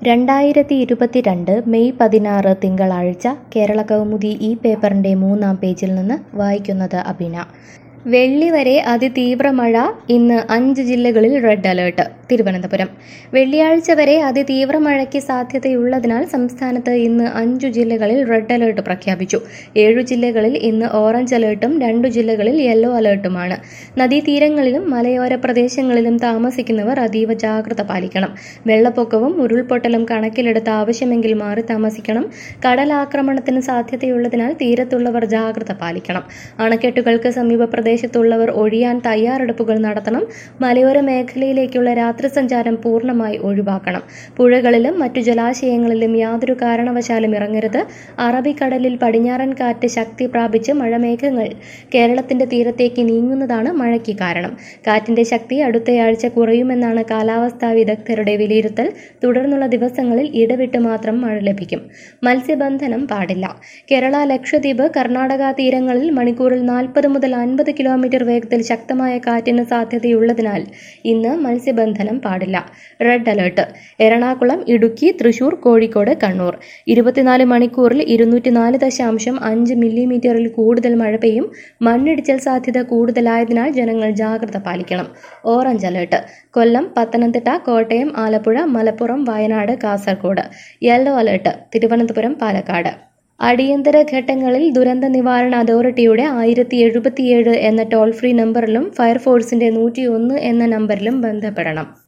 രണ്ടായിരത്തി ഇരുപത്തിരണ്ട് മെയ് പതിനാറ് തിങ്കളാഴ്ച കേരള കൗമുദി ഈ പേപ്പറിൻ്റെ മൂന്നാം പേജിൽ നിന്ന് വായിക്കുന്നത് അബിന വെള്ളി വരെ അതിതീവ്ര മഴ ഇന്ന് അഞ്ച് ജില്ലകളിൽ റെഡ് അലേർട്ട് തിരുവനന്തപുരം വെള്ളിയാഴ്ച വരെ അതിതീവ്ര മഴയ്ക്ക് സാധ്യതയുള്ളതിനാൽ സംസ്ഥാനത്ത് ഇന്ന് അഞ്ചു ജില്ലകളിൽ റെഡ് അലേർട്ട് പ്രഖ്യാപിച്ചു ഏഴു ജില്ലകളിൽ ഇന്ന് ഓറഞ്ച് അലേർട്ടും രണ്ടു ജില്ലകളിൽ യെല്ലോ അലേർട്ടുമാണ് നദീതീരങ്ങളിലും മലയോര പ്രദേശങ്ങളിലും താമസിക്കുന്നവർ അതീവ ജാഗ്രത പാലിക്കണം വെള്ളപ്പൊക്കവും ഉരുൾപൊട്ടലും കണക്കിലെടുത്ത് ആവശ്യമെങ്കിൽ മാറി താമസിക്കണം കടലാക്രമണത്തിന് സാധ്യതയുള്ളതിനാൽ തീരത്തുള്ളവർ ജാഗ്രത പാലിക്കണം അണക്കെട്ടുകൾക്ക് സമീപ പ്രദേശത്തുള്ളവർ ഒഴിയാൻ തയ്യാറെടുപ്പുകൾ നടത്തണം മലയോര മേഖലയിലേക്കുള്ള രാത്രി സഞ്ചാരം പൂർണ്ണമായി ഒഴിവാക്കണം പുഴകളിലും മറ്റു ജലാശയങ്ങളിലും യാതൊരു കാരണവശാലും ഇറങ്ങരുത് അറബിക്കടലിൽ പടിഞ്ഞാറൻ കാറ്റ് ശക്തി പ്രാപിച്ച് മഴമേഘങ്ങൾ കേരളത്തിന്റെ തീരത്തേക്ക് നീങ്ങുന്നതാണ് മഴയ്ക്ക് കാരണം കാറ്റിന്റെ ശക്തി അടുത്തയാഴ്ച കുറയുമെന്നാണ് കാലാവസ്ഥാ വിദഗ്ധരുടെ വിലയിരുത്തൽ തുടർന്നുള്ള ദിവസങ്ങളിൽ ഇടവിട്ട് മാത്രം മഴ ലഭിക്കും മത്സ്യബന്ധനം പാടില്ല കേരള ലക്ഷദ്വീപ് കർണാടക തീരങ്ങളിൽ മണിക്കൂറിൽ നാൽപ്പത് മുതൽ അൻപത് കിലോമീറ്റർ വേഗത്തിൽ ശക്തമായ കാറ്റിന് സാധ്യതയുള്ളതിനാൽ ഇന്ന് മത്സ്യബന്ധനം പാടില്ല റെഡ് അലേർട്ട് എറണാകുളം ഇടുക്കി തൃശൂർ കോഴിക്കോട് കണ്ണൂർ ഇരുപത്തിനാല് മണിക്കൂറിൽ ഇരുന്നൂറ്റിനാല് ദശാംശം അഞ്ച് മില്ലിമീറ്ററിൽ കൂടുതൽ മഴ പെയ്യും മണ്ണിടിച്ചൽ സാധ്യത കൂടുതലായതിനാൽ ജനങ്ങൾ ജാഗ്രത പാലിക്കണം orange alert Kollam Pathanamthitta Kottayam Alappuzha Malappuram Wayanad Kasaragod yellow alert Thiruvananthapuram Palakkad അടിയന്തര ഘട്ടങ്ങളിൽ ദുരന്ത നിവാരണ അതോറിറ്റിയുടെ ആയിരത്തി എഴുപത്തിയേഴ് എന്ന ടോൾ ഫ്രീ നമ്പറിലും ഫയർഫോഴ്സിന്റെ നൂറ്റിയൊന്ന് എന്ന നമ്പറിലും ബന്ധപ്പെടണം